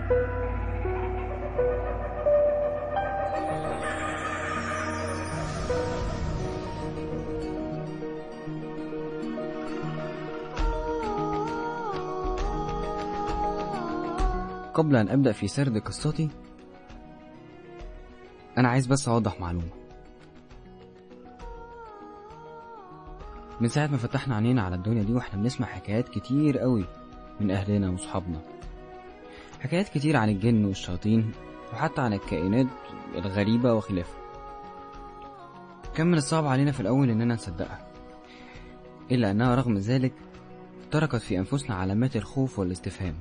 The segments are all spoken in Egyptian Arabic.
قبل أن أبدأ في سرد قصتي أنا عايز بس أوضح معلومة من ساعة ما فتحنا عينينا على الدنيا دي واحنا بنسمع حكايات كتير قوي من أهلنا وصحابنا حكايات كتير عن الجن والشياطين وحتى عن الكائنات الغريبة وخلافه كان من الصعب علينا في الأول إننا نصدقها إلا أنها رغم ذلك تركت في أنفسنا علامات الخوف والاستفهام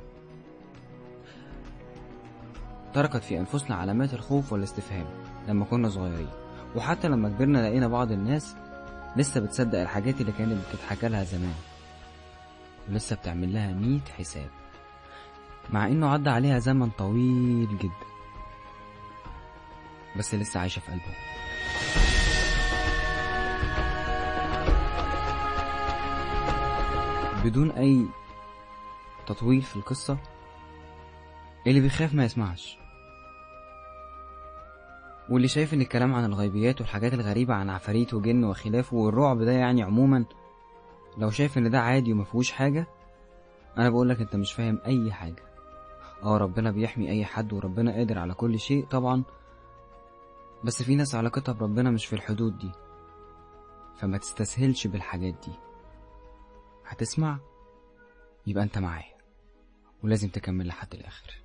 تركت في أنفسنا علامات الخوف والاستفهام لما كنا صغيرين وحتى لما كبرنا لقينا بعض الناس لسه بتصدق الحاجات اللي كانت بتتحكى لها زمان ولسه بتعمل لها مية حساب مع إنه عدى عليها زمن طويل جدا بس لسه عايشة في قلبه بدون أي تطويل في القصة اللي بيخاف ما يسمعش واللي شايف ان الكلام عن الغيبيات والحاجات الغريبة عن عفاريت وجن وخلافه والرعب ده يعني عموما لو شايف ان ده عادي ومفيهوش حاجة انا بقولك انت مش فاهم اي حاجة اه ربنا بيحمي اي حد وربنا قادر على كل شيء طبعا بس في ناس علاقتها بربنا مش في الحدود دي فما تستسهلش بالحاجات دي هتسمع يبقى انت معايا ولازم تكمل لحد الاخر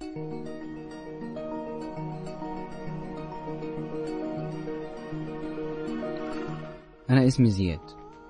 انا اسمي زياد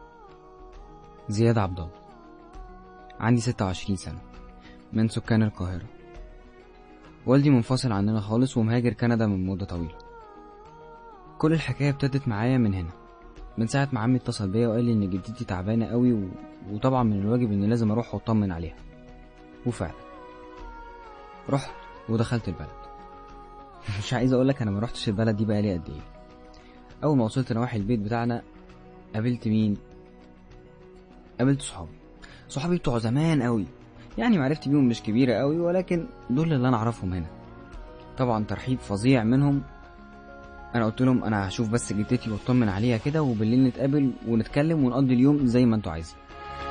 زياد عبد الله عندي ستة وعشرين سنة من سكان القاهرة والدي منفصل عننا خالص ومهاجر كندا من مدة طويلة كل الحكاية ابتدت معايا من هنا من ساعة ما عمي اتصل بيا وقال لي إن جدتي تعبانة قوي و... وطبعا من الواجب إني لازم أروح وأطمن عليها وفعلا رحت ودخلت البلد مش عايز أقولك أنا ما رحتش البلد دي بقالي قد إيه أول ما وصلت نواحي البيت بتاعنا قابلت مين قابلت صحابي صحابي بتوع زمان قوي يعني معرفتي بيهم مش كبيرة قوي ولكن دول اللي أنا أعرفهم هنا طبعا ترحيب فظيع منهم انا قلت لهم انا هشوف بس جدتي واطمن عليها كده وبالليل نتقابل ونتكلم ونقضي اليوم زي ما انتوا عايزين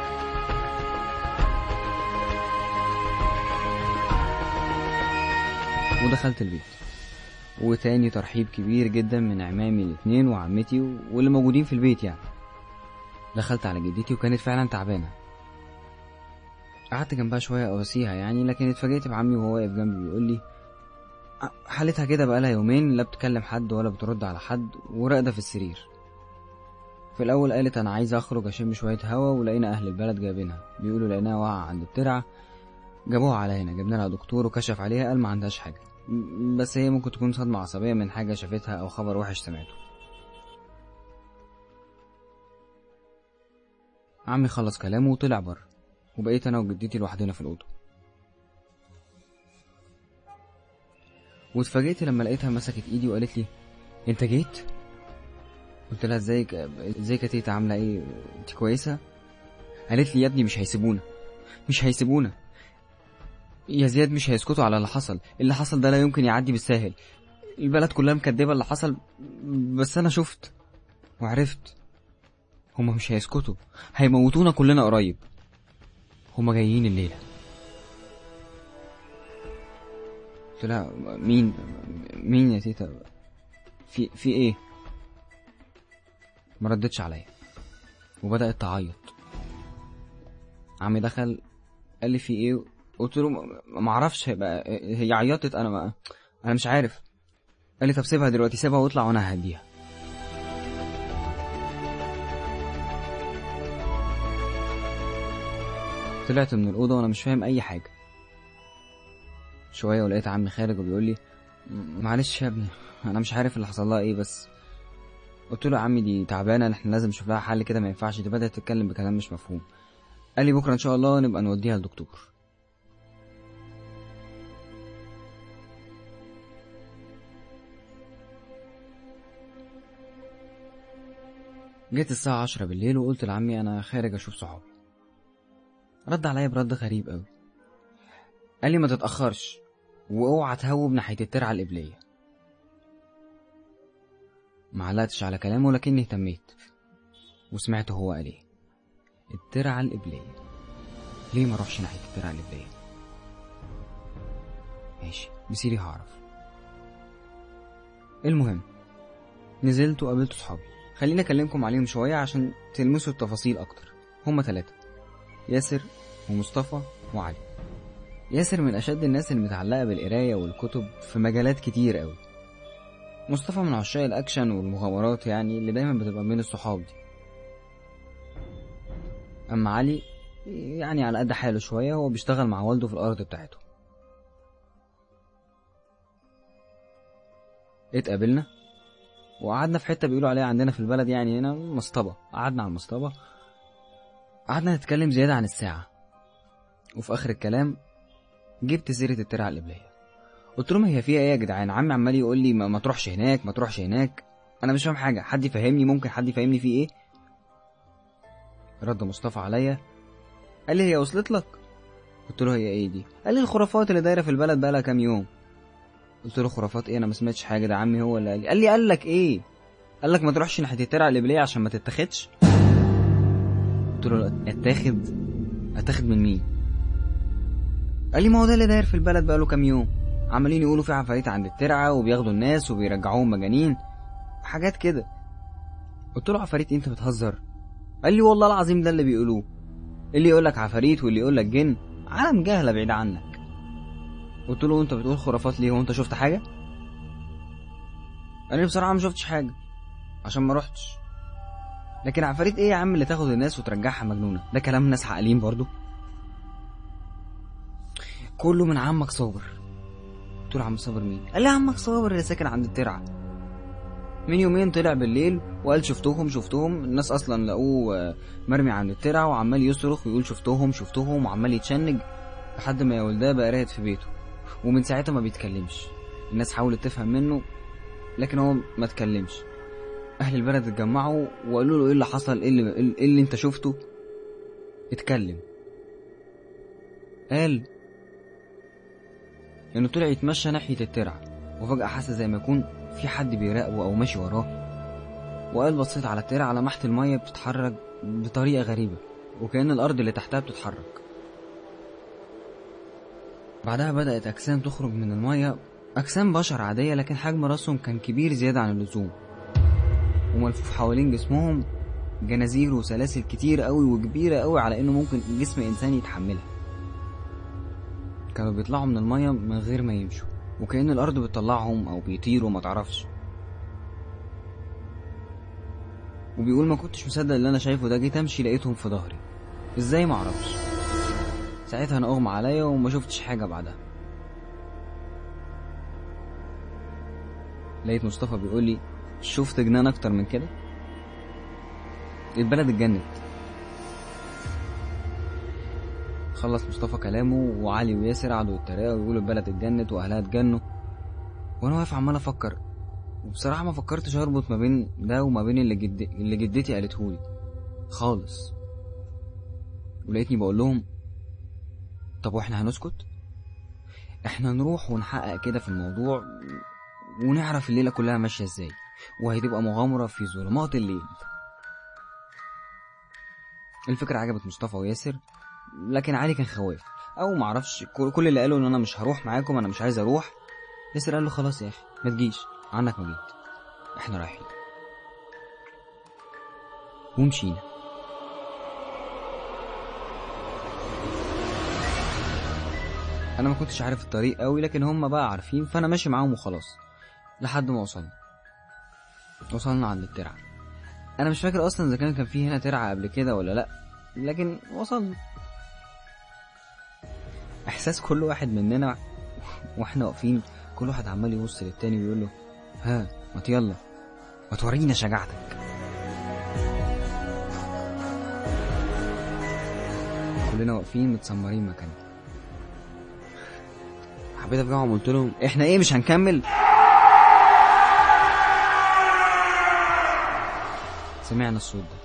ودخلت البيت وتاني ترحيب كبير جدا من عمامي الاتنين وعمتي واللي موجودين في البيت يعني دخلت على جدتي وكانت فعلا تعبانة قعدت جنبها شوية أواسيها يعني لكن اتفاجئت بعمي وهو واقف جنبي بيقول لي حالتها كده بقالها يومين لا بتكلم حد ولا بترد على حد وراقدة في السرير في الأول قالت أنا عايزة أخرج أشم شوية هوا ولقينا أهل البلد جايبينها بيقولوا لقيناها واقعة عند الترعة جابوها على هنا جبنا لها دكتور وكشف عليها قال ما عندهاش حاجة بس هي ممكن تكون صدمة عصبية من حاجة شافتها أو خبر وحش سمعته عمي خلص كلامه وطلع بره وبقيت أنا وجدتي لوحدنا في الأوضة واتفاجئت لما لقيتها مسكت ايدي وقالت لي انت جيت قلت لها ازيك ازيك يا تيتا عامله ايه انت كويسه قالت لي يا ابني مش هيسيبونا مش هيسيبونا يا زياد مش هيسكتوا على اللي حصل اللي حصل ده لا يمكن يعدي بالساهل البلد كلها مكدبه اللي حصل بس انا شفت وعرفت هما مش هيسكتوا هيموتونا كلنا قريب هما جايين الليله قلت لها مين مين يا تيتا في في ايه ما ردتش عليا وبدات تعيط عمي دخل قال لي في ايه قلت له ما اعرفش هيبقى هي عيطت انا ما انا مش عارف قال لي طب سيبها دلوقتي سيبها واطلع وانا ههديها طلعت من الأوضة وأنا مش فاهم أي حاجة شوية ولقيت عمي خارج وبيقول لي معلش يا ابني أنا مش عارف اللي حصل لها إيه بس قلت له يا عمي دي تعبانة احنا لازم نشوف لها حل كده ما ينفعش دي بدأت تتكلم بكلام مش مفهوم قال لي بكرة إن شاء الله نبقى نوديها للدكتور جيت الساعة عشرة بالليل وقلت لعمي أنا خارج أشوف صحابي رد عليا برد غريب أوي قال لي ما تتأخرش واوعى تهوب ناحية الترعة القبلية معلقتش على كلامه لكني اهتميت وسمعت هو قال ايه الترعة القبلية ليه ما اروحش ناحية الترعة القبلية ماشي بسيري هعرف المهم نزلت وقابلت صحابي خليني اكلمكم عليهم شوية عشان تلمسوا التفاصيل اكتر هما ثلاثة ياسر ومصطفى وعلي ياسر من اشد الناس اللي متعلقة بالقراية والكتب في مجالات كتير قوي مصطفى من عشاق الاكشن والمغامرات يعني اللي دايما بتبقى بين الصحاب دي اما علي يعني على قد حاله شوية هو بيشتغل مع والده في الارض بتاعته اتقابلنا وقعدنا في حته بيقولوا عليها عندنا في البلد يعني هنا مصطبه قعدنا على المصطبه قعدنا نتكلم زياده عن الساعه وفي اخر الكلام جبت سيره الترعه القبليه قلت لهم هي فيها ايه يا جدعان عمي عمال يقول لي ما, ما تروحش هناك ما تروحش هناك انا مش فاهم حاجه حد يفهمني ممكن حد يفهمني في ايه رد مصطفى عليا قال لي هي وصلت لك قلت له هي ايه دي قال لي الخرافات اللي دايره في البلد بقالها كام يوم قلت له خرافات ايه انا ما سمعتش حاجه ده عمي هو اللي قال لي قال لي قال لك ايه قال لك ما تروحش ناحيه الترعه القبليه عشان ما تتاخدش قلت له اتاخد اتاخد من مين قال لي ما هو ده اللي داير في البلد بقاله كام يوم عمالين يقولوا في عفاريت عند الترعه وبياخدوا الناس وبيرجعوهم مجانين حاجات كده قلت له عفاريت إيه؟ انت بتهزر قال لي والله العظيم ده اللي بيقولوه اللي يقول لك عفاريت واللي يقول لك جن عالم جهله بعيد عنك قلت له انت بتقول خرافات ليه وانت شفت حاجه قال لي بصراحه ما شفتش حاجه عشان ما روحتش لكن عفاريت ايه يا عم اللي تاخد الناس وترجعها مجنونه ده كلام ناس عاقلين برضو كله من عمك صابر قلت له عم صابر مين قال لي عمك صابر اللي ساكن عند الترعه من يومين طلع بالليل وقال شفتهم شفتهم الناس اصلا لقوه مرمي عند الترعه وعمال يصرخ ويقول شفتهم شفتهم وعمال يتشنج لحد ما يا ولداه بقى راقد في بيته ومن ساعتها ما بيتكلمش الناس حاولت تفهم منه لكن هو ما اتكلمش اهل البلد اتجمعوا وقالوا له ايه اللي حصل ايه اللي, إيه اللي انت شفته اتكلم قال انه طلع يتمشى ناحية الترعة وفجأة حس زي ما يكون في حد بيراقبه او ماشي وراه وقال بصيت على الترعة لمحت المية بتتحرك بطريقة غريبة وكأن الأرض اللي تحتها بتتحرك بعدها بدأت أجسام تخرج من المية أجسام بشر عادية لكن حجم راسهم كان كبير زيادة عن اللزوم وملفوف حوالين جسمهم جنازير وسلاسل كتير قوي وكبيرة قوي على إنه ممكن جسم إنسان يتحملها كانوا بيطلعوا من المية من غير ما يمشوا وكأن الأرض بتطلعهم أو بيطيروا ما تعرفش وبيقول ما كنتش مصدق اللي أنا شايفه ده جيت أمشي لقيتهم في ظهري إزاي معرفش ساعتها انا اغمى عليا وما شفتش حاجه بعدها لقيت مصطفى بيقول لي شفت جنان اكتر من كده البلد اتجنت خلص مصطفى كلامه وعلي وياسر قعدوا يتريقوا ويقولوا البلد اتجنت واهلها اتجنوا وانا واقف عمال افكر وبصراحه ما فكرتش اربط ما بين ده وما بين اللي, جد... اللي جدتي قالتهولي خالص ولقيتني بقول لهم طب واحنا هنسكت احنا نروح ونحقق كده في الموضوع ونعرف الليله كلها ماشيه ازاي وهتبقى مغامره في ظلمات الليل الفكره عجبت مصطفى وياسر لكن علي كان خواف او معرفش كل اللي قالوا ان انا مش هروح معاكم انا مش عايز اروح ياسر قال له خلاص يا اخي ما تجيش عنك ما جيت احنا رايحين ومشينا انا ما كنتش عارف الطريق قوي لكن هم بقى عارفين فانا ماشي معاهم وخلاص لحد ما وصلنا وصلنا عند الترعه انا مش فاكر اصلا اذا كان كان في هنا ترعه قبل كده ولا لا لكن وصلنا احساس كل واحد مننا واحنا واقفين كل واحد عمال يبص للتاني ويقول له ها ما يلا ما تورينا شجاعتك كلنا واقفين متسمرين مكاننا حبيت افجعهم قلت لهم احنا ايه مش هنكمل سمعنا الصوت ده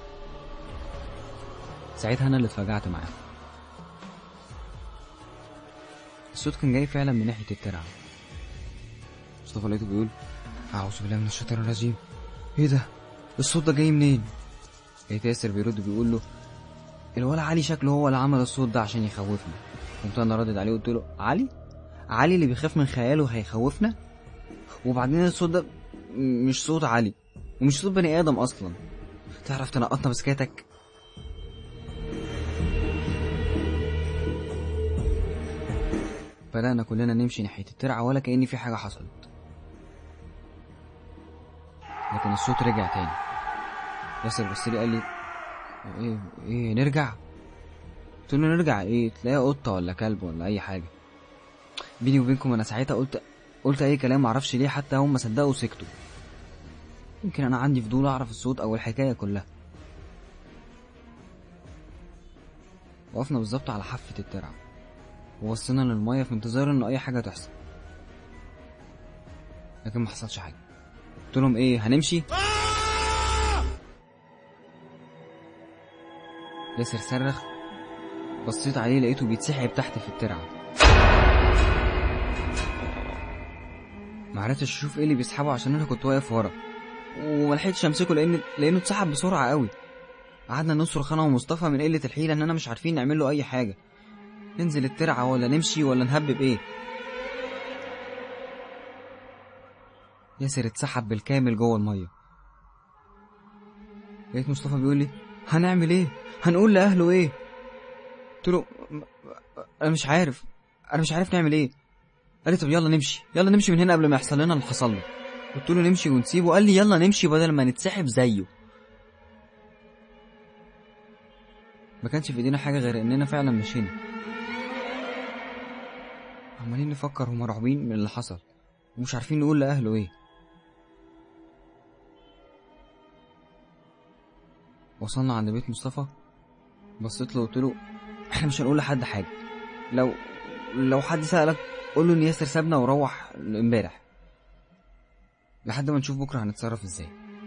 ساعتها انا اللي اتفجعت معاهم الصوت كان جاي فعلا من ناحيه الترعه مصطفى لقيته بيقول اعوذ بالله من الشيطان الرجيم ايه ده الصوت ده جاي منين لقيت ياسر بيرد بيقول له الولا علي شكله هو اللي عمل الصوت ده عشان يخوفنا قمت انا ردد عليه وقلت له علي علي اللي بيخاف من خياله هيخوفنا وبعدين الصوت ده م- مش صوت علي ومش صوت بني ادم اصلا تعرف تنقطنا بسكاتك بدأنا كلنا نمشي ناحية الترعة ولا كأن في حاجة حصلت لكن الصوت رجع تاني ياسر بصلي قال لي ايه ايه نرجع قلت له نرجع ايه تلاقيها قطة ولا كلب ولا اي حاجة بيني وبينكم انا ساعتها قلت قلت اي كلام معرفش ليه حتى هم صدقوا وسكتوا يمكن انا عندي فضول اعرف الصوت او الحكاية كلها وقفنا بالظبط على حافة الترعة وبصينا للمية في انتظار ان اي حاجة تحصل لكن ما حصلش حاجة قلت لهم ايه هنمشي ياسر صرخ بصيت عليه لقيته بيتسحب تحت في الترعة معرفتش اشوف ايه اللي بيسحبه عشان انا كنت واقف ورا وملحقتش امسكه لان لانه اتسحب بسرعة قوي قعدنا نصرخ انا ومصطفى من قلة الحيلة اننا مش عارفين نعمل له اي حاجة ننزل الترعة ولا نمشي ولا نهبب ايه ياسر اتسحب بالكامل جوه المية لقيت مصطفى بيقول لي هنعمل ايه هنقول لاهله ايه قلت له م- م- انا مش عارف انا مش عارف نعمل ايه قال لي طب يلا نمشي يلا نمشي من هنا قبل ما يحصل لنا اللي حصل له قلت له نمشي ونسيبه قال لي يلا نمشي بدل ما نتسحب زيه ما كانش في ايدينا حاجه غير اننا فعلا مشينا عمالين نفكر هما مرعوبين من اللي حصل ومش عارفين نقول لاهله ايه وصلنا عند بيت مصطفى بصيت له وقلت له احنا مش هنقول لحد حاجه لو لو حد سالك قول له ان ياسر سابنا وروح امبارح لحد ما نشوف بكره هنتصرف ازاي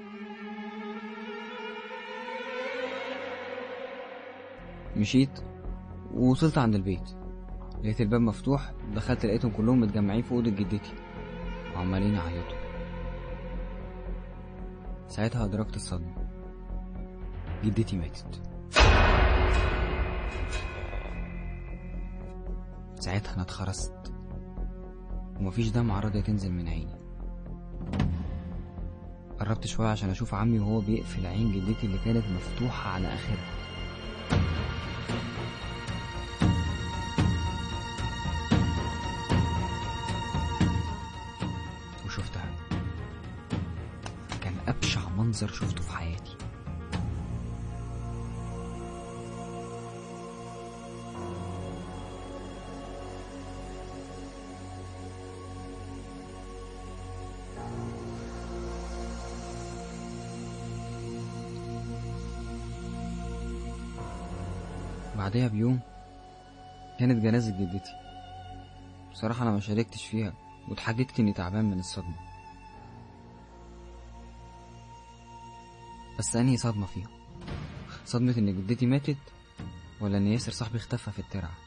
مشيت ووصلت عند البيت لقيت الباب مفتوح دخلت لقيتهم كلهم متجمعين في اوضه جدتي وعمالين يعيطوا ساعتها ادركت الصدمه جدتي ماتت ساعتها انا اتخرست ومفيش دمعة راضية تنزل من عيني قربت شوية عشان أشوف عمي وهو بيقفل عين جدتي اللي كانت مفتوحة على آخرها وشفتها كان أبشع منظر شفته في حياتي بعدها بيوم كانت جنازة جدتي بصراحة أنا ما شاركتش فيها واتحججت إني تعبان من الصدمة بس أنهي صدمة فيهم صدمة إن جدتي ماتت ولا إن ياسر صاحبي اختفى في الترعة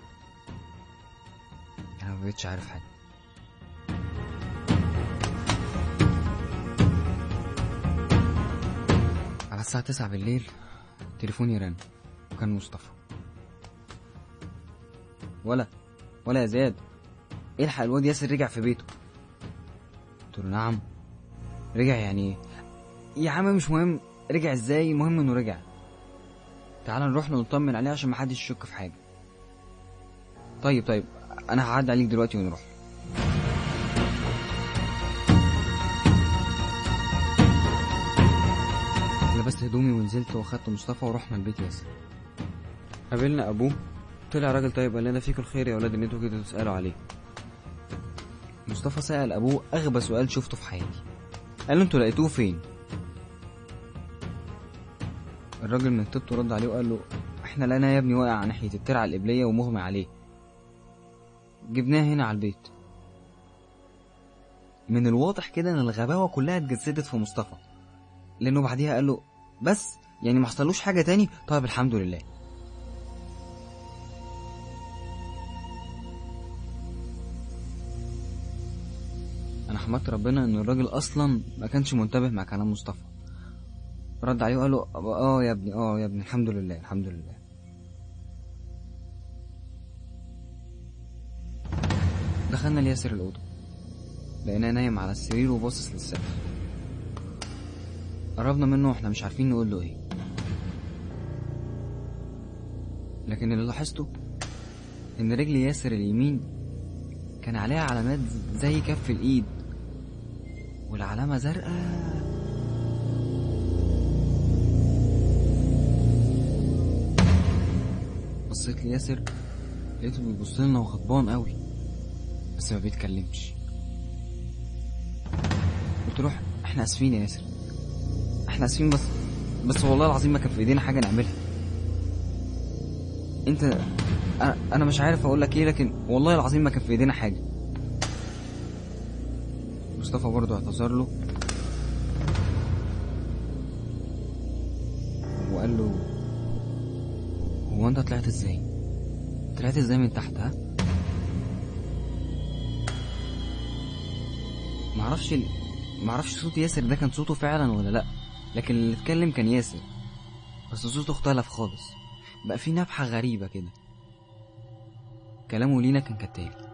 أنا ما بقتش عارف حاجة على الساعة تسعة بالليل تليفوني رن وكان مصطفى ولا ولا يا زياد الحق الواد ياسر رجع في بيته قلت له نعم رجع يعني ايه يا عم مش مهم رجع ازاي المهم انه رجع تعال نروح له نطمن عليه عشان محدش يشك في حاجه طيب طيب انا هعدي عليك دلوقتي ونروح لبست هدومي ونزلت واخدت مصطفى ورحنا البيت ياسر قابلنا ابوه طلع راجل طيب قال لنا فيكم الخير يا ولاد ان انتوا كده تسالوا عليه مصطفى سأل ابوه اغبى سؤال شفته في حياتي قال له انتوا لقيتوه فين الراجل من طيبته رد عليه وقال له احنا لقيناه يا ابني واقع ناحيه الترعه القبليه ومغمى عليه جبناه هنا على البيت من الواضح كده ان الغباوه كلها اتجسدت في مصطفى لانه بعديها قال له بس يعني ما حصلوش حاجه تاني طيب الحمد لله انا حمدت ربنا ان الراجل اصلا ما كانش منتبه مع كلام مصطفى رد عليه وقال له اه يا ابني اه يا ابني الحمد لله الحمد لله دخلنا لياسر الأوضة لقيناه نايم على السرير وباصص للسقف قربنا منه واحنا مش عارفين نقول له ايه لكن اللي لاحظته ان رجل ياسر اليمين كان عليها علامات زي كف الايد والعلامة زرقاء بصيت لياسر لقيته بيبص لنا وغضبان قوي بس ما بيتكلمش قلت له احنا اسفين يا ياسر احنا اسفين بس بس والله العظيم ما كان في ايدينا حاجه نعملها انت انا, أنا مش عارف اقول لك ايه لكن والله العظيم ما كان في ايدينا حاجه مصطفى برضه اعتذر له وقال له هو انت طلعت ازاي طلعت ازاي من تحت ها معرفش ال... معرفش صوت ياسر ده كان صوته فعلا ولا لا لكن اللي اتكلم كان ياسر بس صوته اختلف خالص بقى في نبحة غريبة كده كلامه لينا كان كالتالي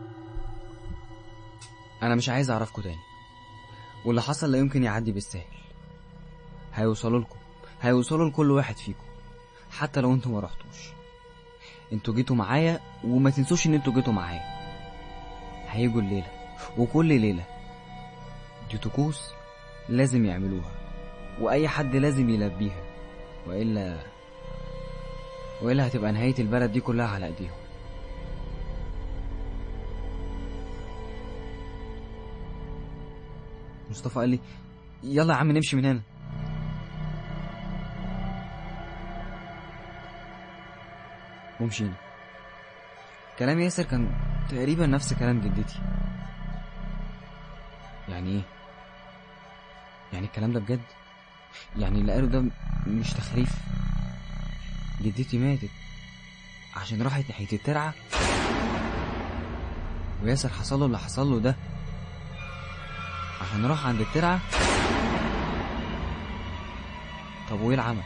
انا مش عايز اعرفكوا تاني واللي حصل لا يمكن يعدي بالسهل هيوصلوا لكم هيوصلوا لكل واحد فيكم حتى لو انتوا ما رحتوش انتوا جيتوا معايا وما تنسوش ان انتوا جيتوا معايا هيجوا الليلة وكل ليلة دي طقوس لازم يعملوها واي حد لازم يلبيها والا والا هتبقى نهاية البلد دي كلها على ايديهم مصطفى قال لي يلا يا عم نمشي من هنا ومشينا كلام ياسر كان تقريبا نفس كلام جدتي يعني ايه يعني الكلام ده بجد يعني اللي قاله ده مش تخريف جدتي ماتت عشان راحت ناحية الترعة وياسر حصل له اللي حصل له ده عشان راح عند الترعة طب وايه العمل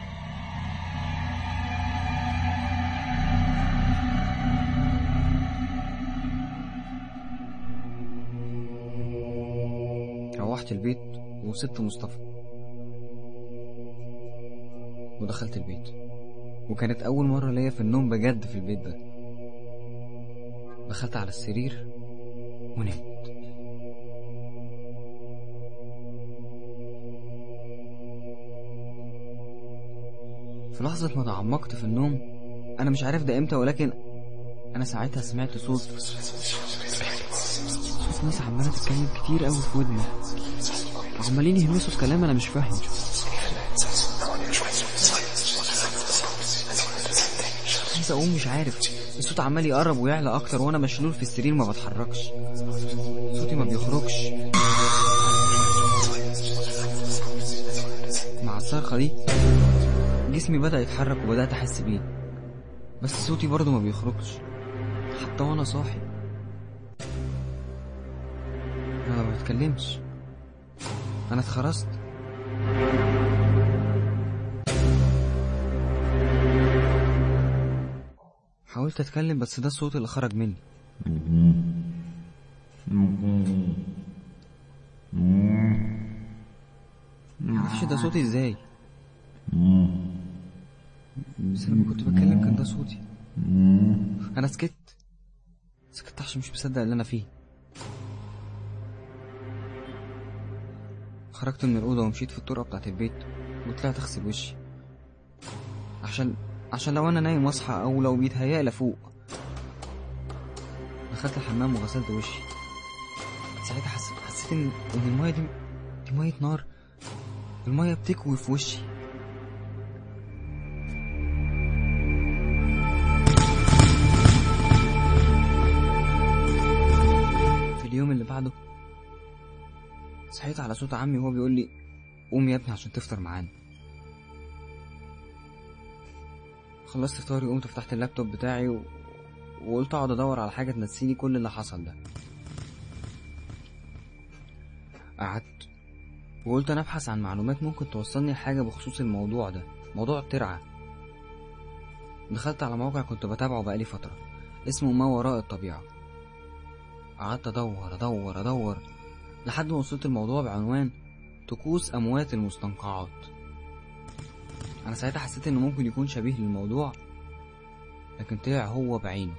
روحت البيت وسبت مصطفى ودخلت البيت وكانت أول مرة ليا في النوم بجد في البيت ده دخلت على السرير ونمت في لحظة ما تعمقت في النوم أنا مش عارف ده إمتى ولكن أنا ساعتها سمعت صوت صوت ناس عمالة تتكلم كتير أوي في ودني وعمالين يهمسوا في كلام أنا مش فاهم عايز أقوم مش عارف الصوت عمال يقرب ويعلى أكتر وأنا مشلول في السرير ما بتحركش صوتي ما بيخرجش مع الصرخة دي جسمي بدأ يتحرك وبدأت أحس بيه بس صوتي برضه ما بيخرجش حتى وأنا صاحي أنا ما بتكلمش أنا اتخرست حاولت أتكلم بس ده الصوت اللي خرج مني معرفش ده صوتي ازاي بس لما كنت بتكلم كان ده صوتي انا سكت سكت عشان مش مصدق اللي انا فيه خرجت من الأوضة ومشيت في الطرقة بتاعت البيت وطلعت أغسل وشي عشان عشان لو أنا نايم وأصحى أو لو بيتهيألي أفوق دخلت الحمام وغسلت وشي ساعتها حسيت حسيت إن إن المية دي دي مية نار المية بتكوي في وشي في اليوم اللي بعده صحيت على صوت عمي وهو بيقول لي قوم يا ابني عشان تفطر معانا خلصت فطاري قمت فتحت اللابتوب بتاعي و... وقلت اقعد ادور على حاجه تنسيني كل اللي حصل ده قعدت وقلت أنا أبحث عن معلومات ممكن توصلني لحاجة بخصوص الموضوع ده موضوع الترعة دخلت على موقع كنت بتابعه بقالي فترة اسمه ما وراء الطبيعة قعدت أدور أدور أدور لحد ما وصلت الموضوع بعنوان طقوس أموات المستنقعات أنا ساعتها حسيت إنه ممكن يكون شبيه للموضوع لكن طلع هو بعينه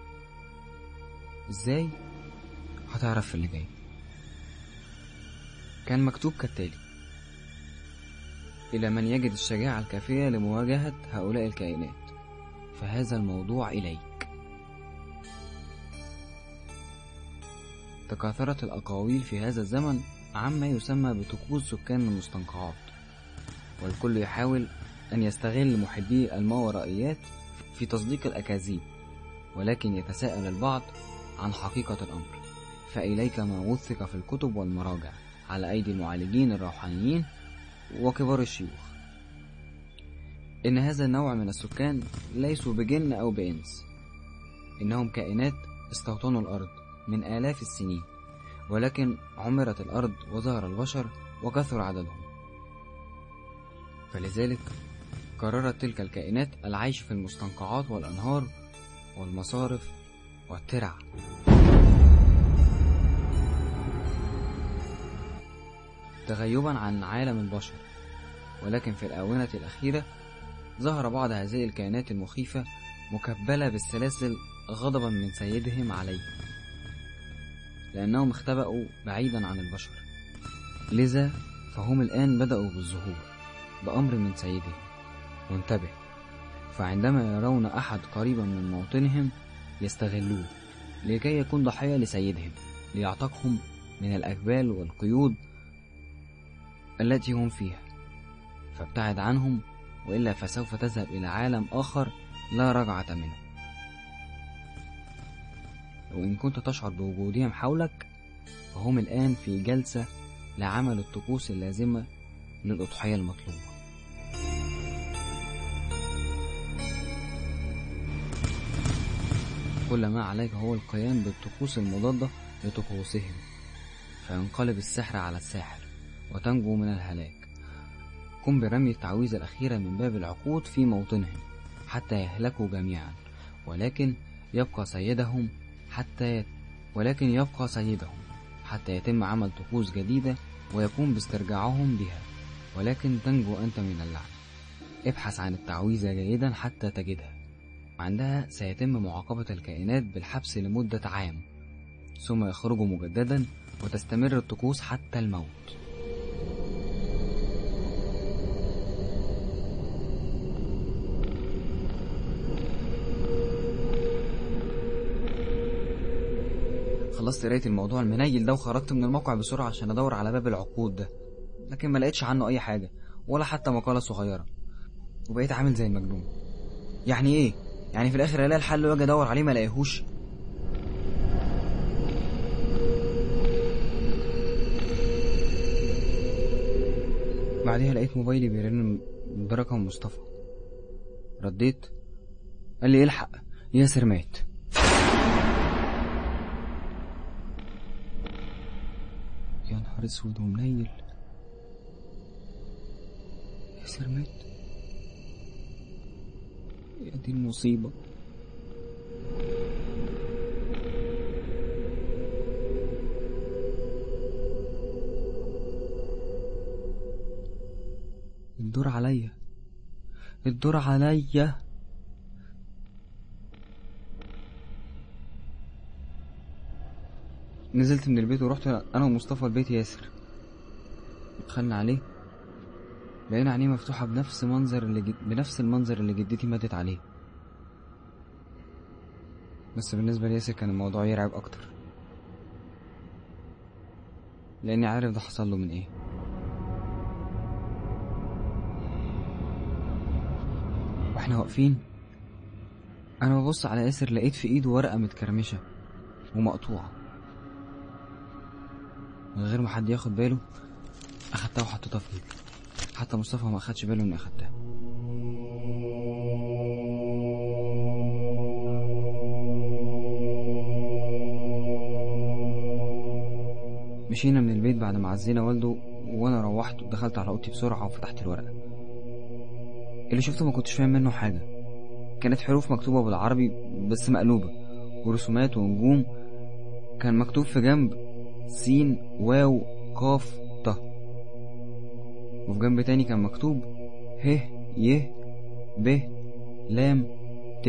إزاي؟ هتعرف في اللي جاي كان مكتوب كالتالي إلى من يجد الشجاعة الكافية لمواجهة هؤلاء الكائنات فهذا الموضوع إليك تكاثرت الأقاويل في هذا الزمن عما يسمى بطقوس سكان المستنقعات والكل يحاول أن يستغل محبي الماورائيات في تصديق الأكاذيب ولكن يتساءل البعض عن حقيقة الأمر فإليك ما وثق في الكتب والمراجع على أيدي المعالجين الروحانيين وكبار الشيوخ إن هذا النوع من السكان ليسوا بجن أو بإنس إنهم كائنات استوطنوا الأرض من آلاف السنين ولكن عمرت الأرض وظهر البشر وكثر عددهم فلذلك قررت تلك الكائنات العيش في المستنقعات والأنهار والمصارف والترع تغيبا عن عالم البشر ولكن في الآونة الأخيرة ظهر بعض هذه الكائنات المخيفة مكبلة بالسلاسل غضبا من سيدهم عليه لأنهم اختبأوا بعيدا عن البشر لذا فهم الآن بدأوا بالظهور بأمر من سيدهم وانتبه فعندما يرون أحد قريبا من موطنهم يستغلوه لكي يكون ضحية لسيدهم ليعتقهم من الأجبال والقيود التي هم فيها فابتعد عنهم وإلا فسوف تذهب إلى عالم آخر لا رجعة منه وإن كنت تشعر بوجودهم حولك فهم الآن في جلسة لعمل الطقوس اللازمة للأضحية المطلوبة كل ما عليك هو القيام بالطقوس المضادة لطقوسهم فينقلب السحر على الساحر وتنجو من الهلاك قم برمي التعويذة الأخيرة من باب العقود في موطنهم حتى يهلكوا جميعا ولكن يبقى سيدهم حتى يت... ولكن يبقى سيدهم حتى يتم عمل طقوس جديدة ويقوم باسترجاعهم بها ولكن تنجو أنت من اللعنة ابحث عن التعويذة جيدا حتى تجدها عندها سيتم معاقبة الكائنات بالحبس لمدة عام ثم يخرجوا مجددا وتستمر الطقوس حتى الموت خلصت قراية الموضوع المنيل ده وخرجت من الموقع بسرعة عشان أدور على باب العقود ده لكن ما لقيتش عنه أي حاجة ولا حتى مقالة صغيرة وبقيت عامل زي المجنون يعني إيه؟ يعني في الآخر ألاقي الحل وأجي أدور عليه ما ألاقيهوش بعدها لقيت موبايلي بيرن برقم مصطفى رديت قال لي الحق ياسر مات يا نهار اسود ومنيل ياسر مات يا دي المصيبة الدور عليا الدور عليا نزلت من البيت ورحت انا ومصطفى البيت ياسر دخلنا عليه لقينا عينيه مفتوحة بنفس منظر اللي جد... بنفس المنظر اللي جدتي ماتت عليه بس بالنسبة لياسر كان الموضوع يرعب أكتر لأني عارف ده حصل له من إيه واحنا واقفين أنا ببص على ياسر لقيت في إيده ورقة متكرمشة ومقطوعة من غير ما حد ياخد باله أخدتها وحطيتها في جيبي حتى مصطفى ما أخدش باله إني أخدتها مشينا من البيت بعد ما عزينا والده وانا روحت ودخلت على اوضتي بسرعه وفتحت الورقه اللي شفته ما كنتش فاهم منه حاجه كانت حروف مكتوبه بالعربي بس مقلوبه ورسومات ونجوم كان مكتوب في جنب سين واو قاف ط وفي جنب تاني كان مكتوب ه ي ب لام ت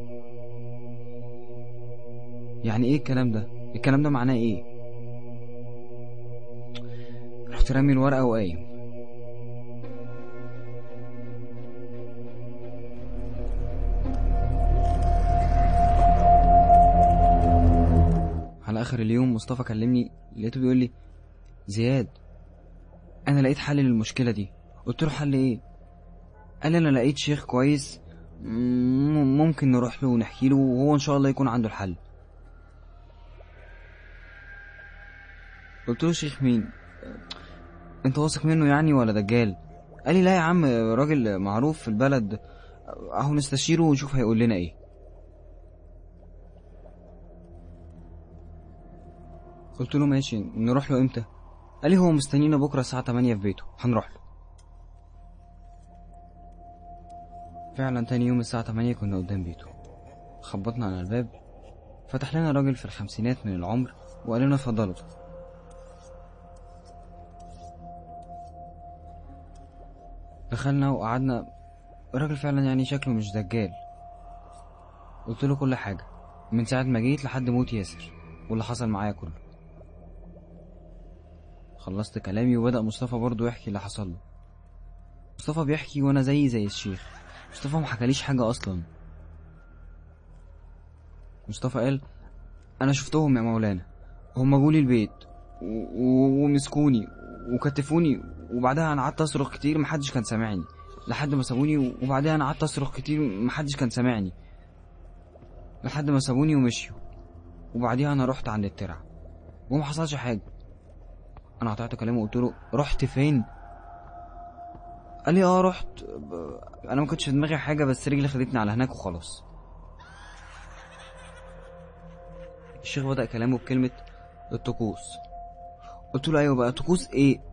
يعني ايه الكلام ده الكلام ده معناه ايه رحت رامي الورقه وقايم على اخر اليوم مصطفى كلمني لقيته بيقول لي زياد انا لقيت حل للمشكله دي قلت له حل ايه قال لي انا لقيت شيخ كويس م- ممكن نروح له ونحكي له وهو ان شاء الله يكون عنده الحل قلت له شيخ مين انت واثق منه يعني ولا دجال قال لي لا يا عم راجل معروف في البلد اهو نستشيره ونشوف هيقول لنا ايه قلت له ماشي نروح له امتى قال لي هو مستنينا بكره الساعه 8 في بيته هنروح له فعلا تاني يوم الساعه 8 كنا قدام بيته خبطنا على الباب فتح لنا راجل في الخمسينات من العمر وقال لنا اتفضلوا دخلنا وقعدنا الراجل فعلا يعني شكله مش دجال قلت له كل حاجة من ساعة ما جيت لحد موت ياسر واللي حصل معايا كله خلصت كلامي وبدأ مصطفى برضه يحكي اللي حصل له مصطفى بيحكي وانا زي زي الشيخ مصطفى ما حكاليش حاجة اصلا مصطفى قال انا شفتهم يا مولانا هما جولي البيت و- و- ومسكوني وكتفوني وبعدها انا قعدت اصرخ كتير محدش كان سامعني لحد ما سابوني وبعدها انا قعدت اصرخ كتير محدش كان سامعني لحد ما سابوني ومشيوا وبعديها انا رحت عند الترع وما حصلش حاجه انا قطعت كلامه وقلت له رحت فين قال لي اه رحت ب- انا ما كنتش في دماغي حاجه بس رجلي خدتني على هناك وخلاص الشيخ بدأ كلامه بكلمة الطقوس قلت له ايوه بقى طقوس ايه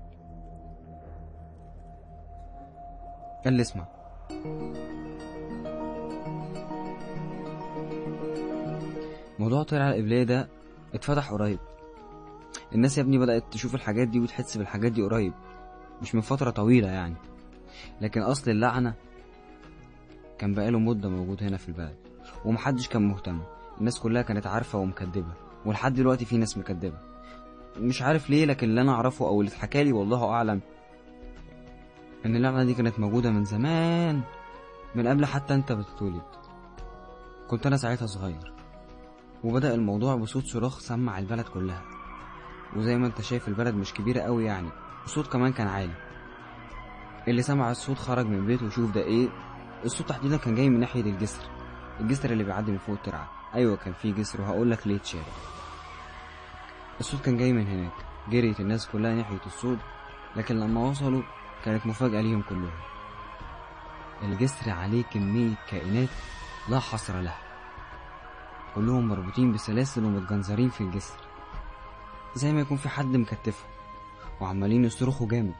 قال لي اسمع موضوع طلع القبلية ده اتفتح قريب الناس يا ابني بدأت تشوف الحاجات دي وتحس بالحاجات دي قريب مش من فترة طويلة يعني لكن أصل اللعنة كان بقاله مدة موجود هنا في البلد ومحدش كان مهتم الناس كلها كانت عارفة ومكدبة ولحد دلوقتي في ناس مكدبة مش عارف ليه لكن اللي أنا أعرفه أو اللي اتحكالي والله أعلم إن اللعنة دي كانت موجودة من زمان من قبل حتى أنت بتتولد كنت أنا ساعتها صغير وبدأ الموضوع بصوت صراخ سمع البلد كلها وزي ما انت شايف البلد مش كبيرة قوي يعني الصوت كمان كان عالي اللي سمع الصوت خرج من بيته وشوف ده ايه الصوت تحديدا كان جاي من ناحية الجسر الجسر اللي بيعدي من فوق الترعة ايوه كان في جسر وهقول لك ليه اتشال الصوت كان جاي من هناك جريت الناس كلها ناحية الصوت لكن لما وصلوا كانت مفاجأة ليهم كلهم الجسر عليه كمية كائنات لا حصر لها كلهم مربوطين بسلاسل ومتجنزرين في الجسر زي ما يكون في حد مكتفهم وعمالين يصرخوا جامد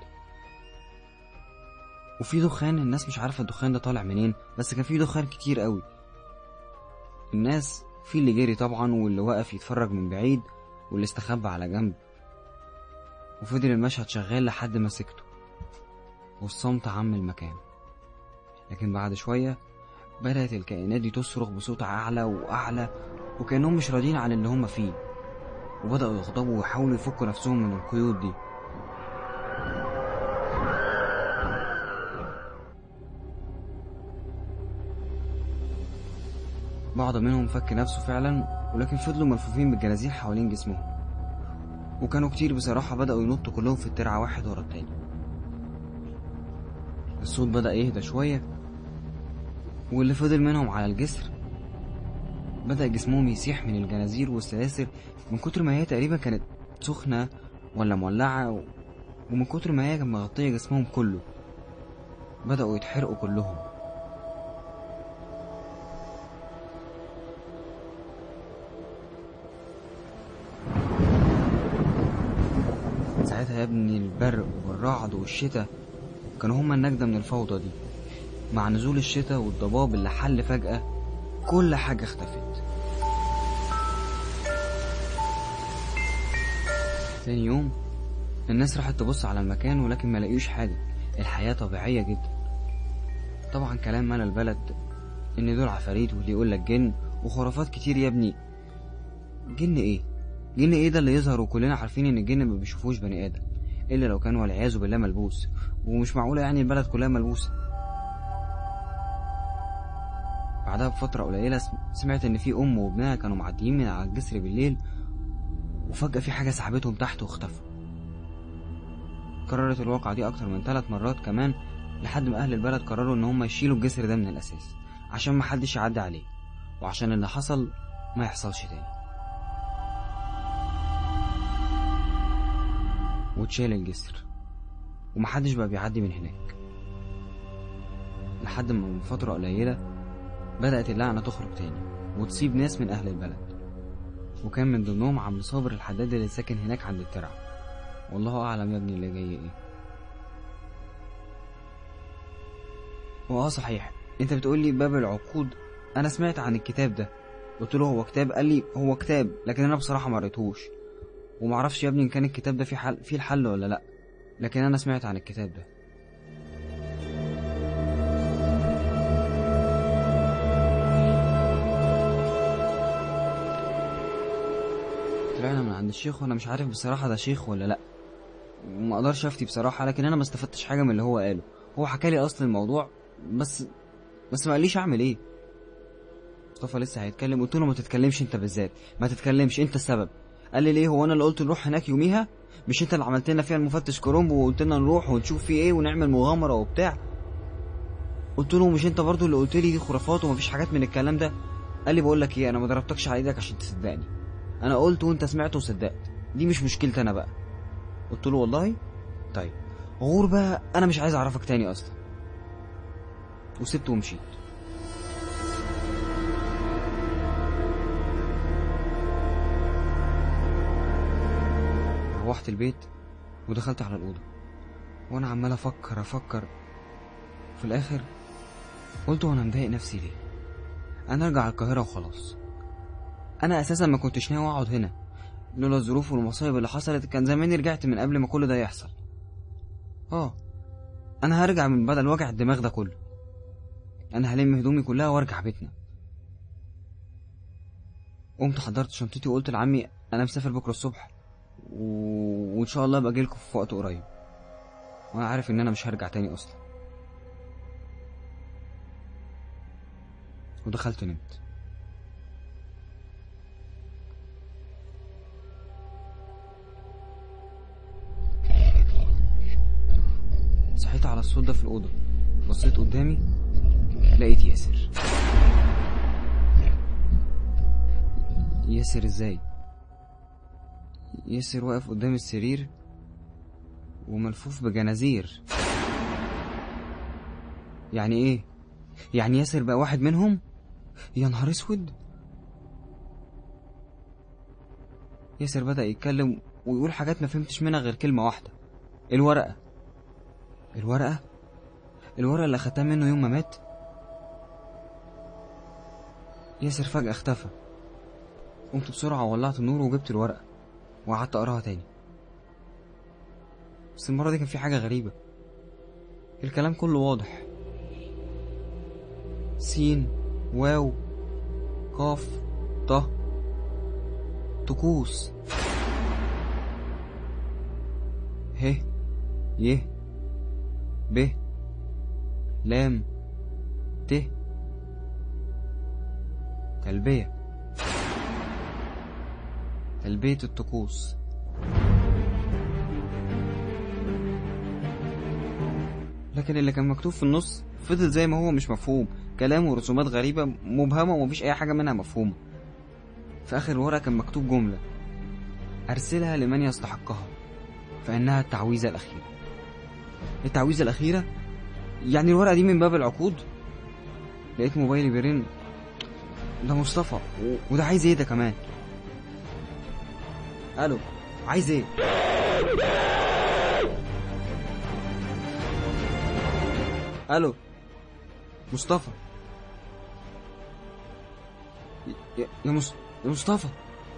وفي دخان الناس مش عارفة الدخان ده طالع منين بس كان في دخان كتير قوي الناس في اللي جري طبعا واللي وقف يتفرج من بعيد واللي استخبى على جنب وفضل المشهد شغال لحد ما سكتوا والصمت عم المكان لكن بعد شوية بدأت الكائنات دي تصرخ بصوت أعلى وأعلى وكأنهم مش راضيين عن اللي هم فيه وبدأوا يغضبوا ويحاولوا يفكوا نفسهم من القيود دي بعض منهم فك نفسه فعلا ولكن فضلوا ملفوفين بالجنازير حوالين جسمهم وكانوا كتير بصراحة بدأوا ينطوا كلهم في الترعة واحد ورا التاني الصوت بدأ يهدى شوية واللي فضل منهم على الجسر بدأ جسمهم يسيح من الجنازير والسلاسل من كتر ما هي تقريبا كانت سخنة ولا مولعة و- ومن كتر ما هي كانت مغطية جسمهم كله بدأوا يتحرقوا كلهم ساعتها يا ابني البرق والرعد والشتاء كانوا هما النجدة من الفوضى دي مع نزول الشتاء والضباب اللي حل فجأة كل حاجة اختفت تاني يوم الناس راحت تبص على المكان ولكن ما لقيوش حاجة الحياة طبيعية جدا طبعا كلام مال البلد ان دول عفاريت واللي يقول لك جن وخرافات كتير يا ابني جن ايه جن ايه ده اللي يظهر وكلنا عارفين ان الجن ما بيشوفوش بني ادم الا لو كان والعياذ بالله ملبوس ومش معقوله يعني البلد كلها ملبوسه بعدها بفتره قليله سمعت ان في ام وابنها كانوا معديين من على الجسر بالليل وفجاه في حاجه سحبتهم تحت واختفوا كررت الواقعة دي أكتر من ثلاث مرات كمان لحد ما أهل البلد قرروا إن هم يشيلوا الجسر ده من الأساس عشان محدش يعدي عليه وعشان اللي حصل ما يحصلش تاني واتشال الجسر ومحدش بقى بيعدي من هناك لحد ما من فترة قليلة بدأت اللعنة تخرج تاني وتصيب ناس من أهل البلد وكان من ضمنهم عم صابر الحداد اللي ساكن هناك عند الترعه والله اعلم يا ابني اللي جاي ايه واه صحيح انت بتقول لي باب العقود انا سمعت عن الكتاب ده قلت له هو كتاب قال لي هو كتاب لكن انا بصراحه ما قريتهوش ومعرفش يا ابني ان كان الكتاب ده فيه حل فيه الحل ولا لا لكن انا سمعت عن الكتاب ده طلعنا من عند الشيخ وانا مش عارف بصراحه ده شيخ ولا لا ما اقدرش افتي بصراحه لكن انا ما استفدتش حاجه من اللي هو قاله هو حكى لي اصل الموضوع بس بس ما قاليش اعمل ايه مصطفى لسه هيتكلم قلت له ما تتكلمش انت بالذات ما تتكلمش انت السبب قال لي ليه هو انا اللي قلت نروح هناك يوميها مش انت اللي عملت لنا فيها المفتش كرومبو وقلت لنا نروح ونشوف فيه ايه ونعمل مغامره وبتاع قلت له مش انت برضو اللي قلت لي دي خرافات ومفيش حاجات من الكلام ده قال لي بقول لك ايه انا ما ضربتكش على ايدك عشان تصدقني انا قلت وانت سمعت وصدقت دي مش مشكلتي انا بقى قلت له والله طيب غور بقى انا مش عايز اعرفك تاني اصلا وسبته ومشيت روحت البيت ودخلت على الأوضة وأنا عمال أفكر أفكر في الآخر قلت وأنا مضايق نفسي ليه أنا أرجع القاهرة وخلاص أنا أساسا ما كنتش ناوي أقعد هنا لولا الظروف والمصايب اللي حصلت كان زماني رجعت من قبل ما كل ده يحصل اه انا هرجع من بدل وجع الدماغ ده كله انا هلم هدومي كلها وارجع بيتنا قمت حضرت شنطتي وقلت لعمي انا مسافر بكره الصبح و... وان شاء الله ابقى اجيلكوا في وقت قريب وانا عارف ان انا مش هرجع تاني اصلا ودخلت نمت صحيت على الصوت ده في الأوضة بصيت قدامي لقيت ياسر ياسر ازاي ياسر واقف قدام السرير وملفوف بجنازير يعني ايه يعني ياسر بقى واحد منهم يا نهار اسود ياسر بدأ يتكلم ويقول حاجات ما فهمتش منها غير كلمة واحدة الورقة الورقة الورقة اللي أخدتها منه يوم ما مات ياسر فجأة اختفى قمت بسرعة وولعت النور وجبت الورقة وقعدت أقراها تاني بس المرة دي كان في حاجة غريبة الكلام كله واضح سين واو قاف ط طقوس ه ي ب لام ت تلبية تلبية الطقوس لكن اللي كان مكتوب في النص فضل زي ما هو مش مفهوم كلام ورسومات غريبة مبهمة ومفيش أي حاجة منها مفهومة في آخر الورقة كان مكتوب جملة أرسلها لمن يستحقها فإنها التعويذة الأخيرة التعويذة الأخيرة يعني الورقة دي من باب العقود لقيت موبايلي بيرن ده مصطفى و... وده عايز ايه ده كمان الو عايز ايه الو مصطفى يا يا, مص... يا مصطفى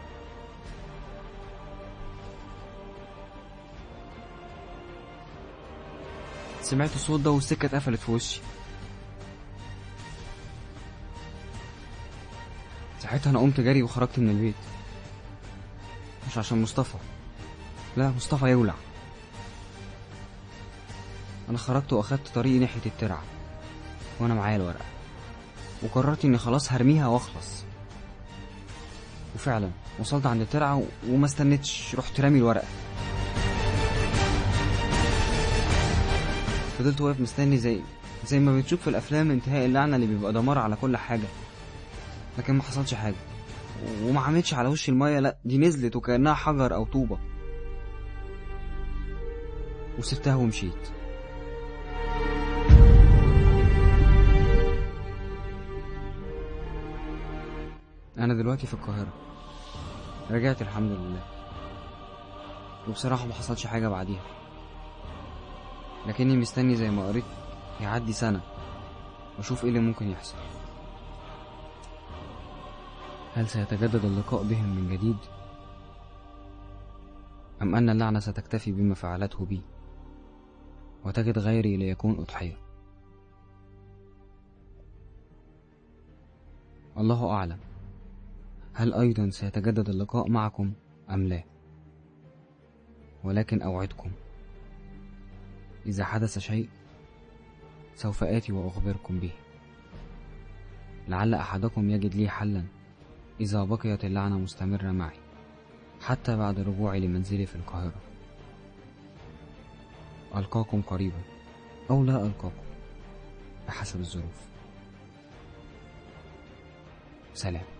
سمعت الصوت ده والسكة اتقفلت في وشي ساعتها انا قمت جري وخرجت من البيت مش عشان مصطفى لا مصطفى يولع انا خرجت واخدت طريقي ناحية الترعة وانا معايا الورقة وقررت اني خلاص هرميها واخلص وفعلا وصلت عند الترعة و- وما استنيتش رحت رامي الورقة فضلت واقف مستني زي زي ما بتشوف في الافلام انتهاء اللعنة اللي بيبقى دمار على كل حاجة لكن ما حصلش حاجة وما عملتش على وش المية لا دي نزلت وكأنها حجر أو طوبة وسبتها ومشيت أنا دلوقتي في القاهرة رجعت الحمد لله وبصراحة ما حصلش حاجة بعديها لكني مستني زي ما قريت يعدي سنة وأشوف إيه اللي ممكن يحصل هل سيتجدد اللقاء بهم من جديد أم أن اللعنة ستكتفي بما فعلته بي وتجد غيري ليكون أضحية الله أعلم هل أيضا سيتجدد اللقاء معكم أم لا ولكن أوعدكم إذا حدث شيء سوف آتي وأخبركم به لعل أحدكم يجد لي حلا إذا بقيت اللعنة مستمرة معي حتى بعد رجوعي لمنزلي في القاهرة ألقاكم قريبا أو لا ألقاكم بحسب الظروف سلام